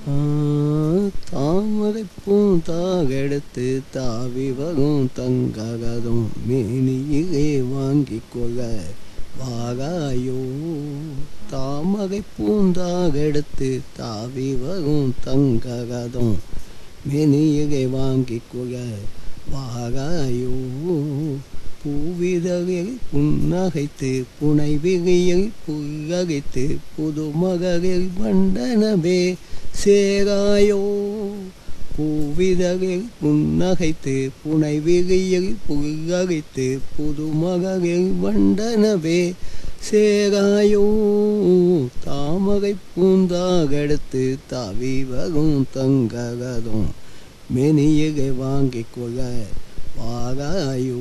ஆ, தாமரை பூந்தாகெடுத்து தாவி வரும் தங்ககதும் மேனியிலே வாங்கிக் கொள்ள வாகாயோ தாமரை பூந்தாகெடுத்து தாவி வரும் தங்ககதும் மேனியிலே வாங்கிக் கொள்ள வாகாயோ பூவிதழில் புன்னகைத்து புனைவிழியில் புல்லகைத்து புதுமகளில் வண்டனவே சேராயோ பூவிதழில் புன்னகைத்து புனைவிழியில் புல்லகைத்து புதுமகளில் வண்டனவே சேராயோ தாமரை பூந்தாகெடுத்து தாவி வரும் தங்ககதும் மெனியகை வாங்கிக் கொள்ள வாராயோ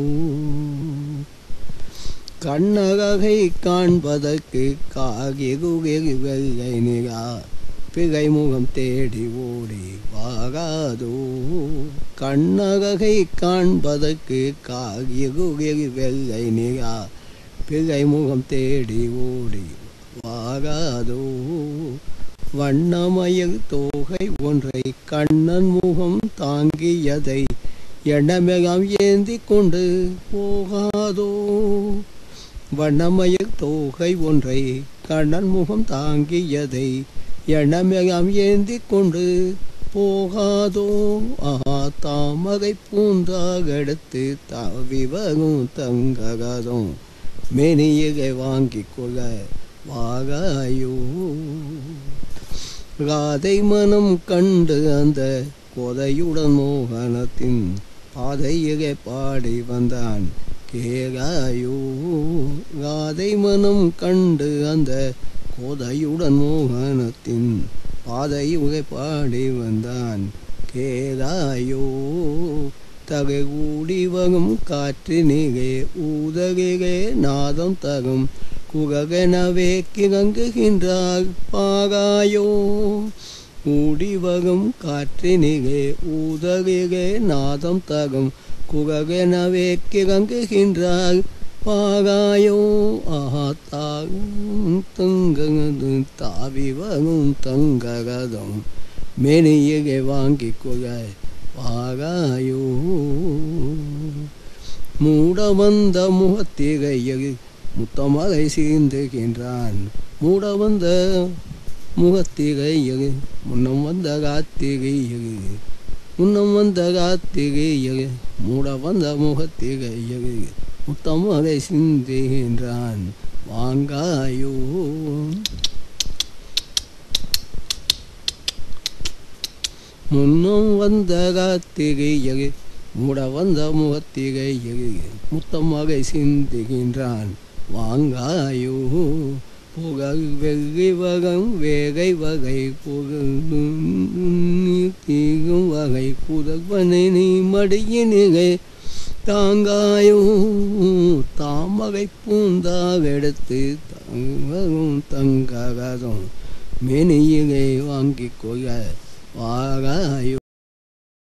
கண்ணகை காண்பதற்கு காகிருகில் வெள்ளை நிலா பிகை முகம் தேடி ஓடி வாராதோ கண்ணகை காண்பதற்கு காகிருகில் வெள்ளை நிலா பிகை முகம் தேடி ஓடி வாராதோ வண்ணமயில் தோகை ஒன்றை கண்ணன் முகம் தாங்கியதை எண்ணமெல்லாம் ஏந்தி கொண்டு போகாதோ வண்ணமயில் தோகை ஒன்றை கண்ணன் முகம் தாங்கியதை எண்ணமெல்லாம் ஏந்தி கொண்டு போகாதோ ஆஹா தாமரை பூந்தாகெடுத்து தாவி வரும் தங்ககதும் மேனியகை வாங்கிக் கொள்ள வாகாயோ ராதை மனம் கண்டு அந்த கொதையுடன் மோகனத்தின் பாதையிலே பாடி வந்தான் கேகாயோ ராதை மனம் கண்டு அந்த கொதையுடன் மோகனத்தின் பாதையிலே பாடி வந்தான் கேகாயோ தகை கூடி வரும் காற்றினிலே ஊதகிலே நாதம் தரும் குககனவே கிழங்குகின்றார் பாகாயோ ஊடி வரும் காற்றினிலே ஊதகிலே நாதம் தரும் குககனவே கிழங்குகின்றார் பாகாயோ ஆஹா தாகும் தங்கது தாவி வரும் தங்ககதம் மெனியகை வாங்கிக் கொள்ள வாகாயோ மூட வந்த முகத்திகையில் முத்தமலை சீந்துகின்றான் மூட வந்த முகத்திகையில் முன்னம் வந்த காத்திகையில் முன்னம் வந்த காத்திகையில் மூட வந்த முகத்திகையில் முத்தமலை சிந்துகின்றான் வாங்காயோ முன்னும் வந்த காத்திகையில் மூட வந்த முகத்திகையில் முத்தமகை சிந்துகின்றான் வாங்காயோ புகழ் வெள்ளி வகம் வேகை வகை புகழ் தீகும் வகை புதல்வனை நீ மடியினிகை தாங்காயோ தாமகை பூந்தாக எடுத்து தங்கும் தங்ககதும் மெனியிகை வாங்கிக் கொள்ள வாகாயோ